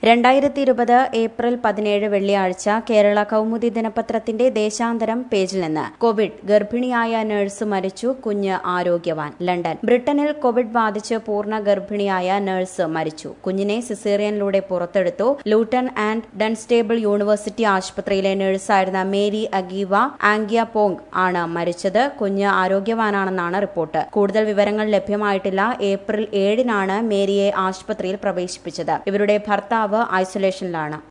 രണ്ടായിരത്തി ഇരുപത് ഏപ്രിൽ പതിനേഴ് വെള്ളിയാഴ്ച കേരള കൗമുദി ദിനപത്രത്തിന്റെ ദേശാന്തരം പേജിൽ നിന്ന് കോവിഡ് ഗർഭിണിയായ നഴ്സ് മരിച്ചു കുഞ്ഞ് ആരോഗ്യവാൻ ലണ്ടൻ ബ്രിട്ടനിൽ കോവിഡ് ബാധിച്ച് പൂർണ്ണ ഗർഭിണിയായ നഴ്സ് മരിച്ചു കുഞ്ഞിനെ സിസേറിയനിലൂടെ പുറത്തെടുത്തു ലൂട്ടൺ ആൻഡ് ഡൺസ്റ്റേബിൾ യൂണിവേഴ്സിറ്റി ആശുപത്രിയിലെ നഴ്സായിരുന്ന മേരി അഗീവ ആംഗ്യ പോങ് ആണ് മരിച്ചത് കുഞ്ഞ് ആരോഗ്യവാനാണെന്നാണ് റിപ്പോർട്ട് കൂടുതൽ വിവരങ്ങൾ ലഭ്യമായിട്ടില്ല ഏപ്രിൽ ഏഴിനാണ് മേരിയെ ആശുപത്രിയിൽ പ്രവേശിപ്പിച്ചത് ഇവരുടെ ഭർത്താവ് ഐസൊലേഷനിലാണ്